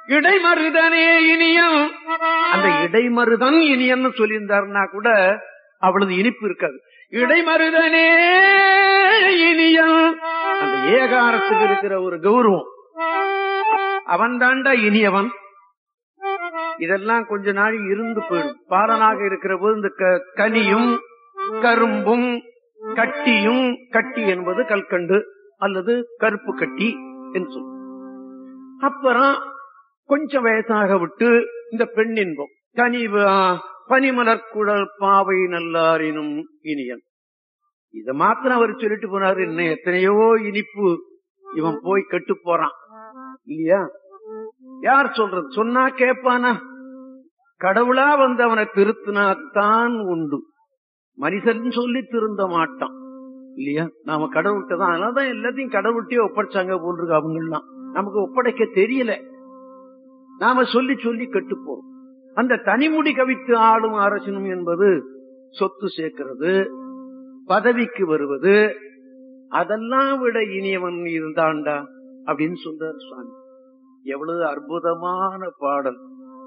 இடைமருதனே இனியம் அந்த இடைமருதன் இனியன்னு சொல்லியிருந்தாருன்னா கூட அவ்வளவு இனிப்பு இருக்காது இடைமருதனே இனியம் அந்த ஏகாரத்துக்கு இருக்கிற ஒரு கௌரவம் அவன் தாண்டா இனியவன் இதெல்லாம் கொஞ்ச நாள் இருந்து போயிடும் பாலனாக இருக்கிற போது இந்த க- கனியும் கரும்பும் கட்டியும் கட்டி என்பது கல்கண்டு அல்லது கருப்பு கட்டி என்று சொல்லும் அப்புறம் கொஞ்சம் வயசாக விட்டு இந்த பெண் இன்பம் கனி பனிமலர் குழல் பாவை நல்லாரினும் இனியன் இத மாத்திரம் அவர் சொல்லிட்டு போனாரு இன்னும் எத்தனையோ இனிப்பு இவன் போய் கெட்டு போறான் இல்லையா யார் சொல்றது சொன்னா கேட்பானா கடவுளா வந்து அவனை திருத்தினாத்தான் உண்டு மனிதன் சொல்லி திருந்த மாட்டான் இல்லையா நாம கடவுள்கிட்ட தான் அதனாலதான் எல்லாத்தையும் கடவுள்கிட்டயே ஒப்படைச்சாங்க போன்றிருக்கு அவங்கெல்லாம் நமக்கு ஒப்படைக்க தெரியல நாம சொல்லி சொல்லி கெட்டுப்போம் அந்த தனிமுடி கவித்து ஆளும் அரசனும் என்பது சொத்து சேர்க்கிறது பதவிக்கு வருவது அதெல்லாம் விட இனியவன் இருந்தான்டா அப்படின்னு சொல்றார் சுவாமி எவ்வளவு அற்புதமான பாடல்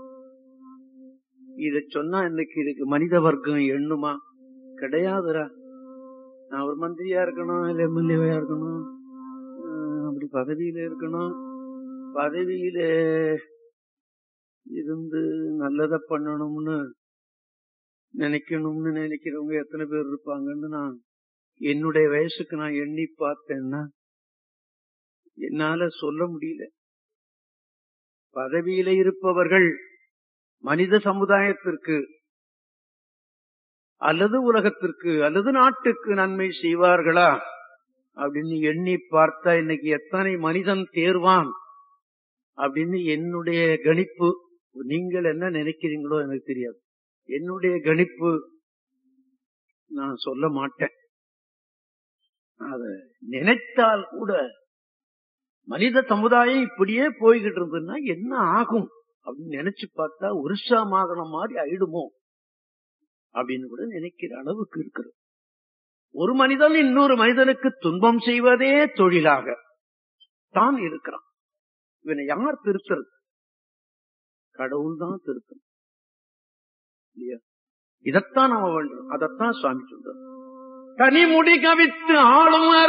இத சொன்னா இன்னைக்கு இதுக்கு மனித வர்க்கம் எண்ணுமா கிடையாதுடா நான் ஒரு மந்திரியா இருக்கணும் இல்ல எம்எல்ஏவா இருக்கணும் அஹ் அப்படி பதவியில இருக்கணும் பதவியில இருந்து நல்லத பண்ணணும்னு நினைக்கணும்னு நினைக்கிறவங்க எத்தனை பேர் இருப்பாங்கன்னு நான் என்னுடைய வயசுக்கு நான் எண்ணி பார்த்தேன்னா என்னால சொல்ல முடியல பதவியில இருப்பவர்கள் மனித சமுதாயத்திற்கு அல்லது உலகத்திற்கு அல்லது நாட்டுக்கு நன்மை செய்வார்களா அப்படின்னு எண்ணி பார்த்தா இன்னைக்கு எத்தனை மனிதன் தேர்வான் அப்படின்னு என்னுடைய கணிப்பு நீங்கள் என்ன நினைக்கிறீங்களோ எனக்கு தெரியாது என்னுடைய கணிப்பு நான் சொல்ல மாட்டேன் அத நினைத்தால் கூட மனித சமுதாயம் இப்படியே போய்கிட்டு இருந்ததுன்னா என்ன ஆகும் அப்படின்னு நினைச்சு பார்த்தா ஒரிசா மாதனம் மாதிரி ஆயிடுமோ அப்படின்னு கூட நினைக்கிற அளவுக்கு இருக்கிறது ஒரு மனிதன் இன்னொரு மனிதனுக்கு துன்பம் செய்வதே தொழிலாக தான் இருக்கிறான் இவனை யார் திருத்துறது கடவுள் தான் திருத்தம் இல்லையா இதைத்தான் நாம வேண்டும் அதைத்தான் சுவாமி சொல்றார் கனிமுடி கவித்து ஆளும்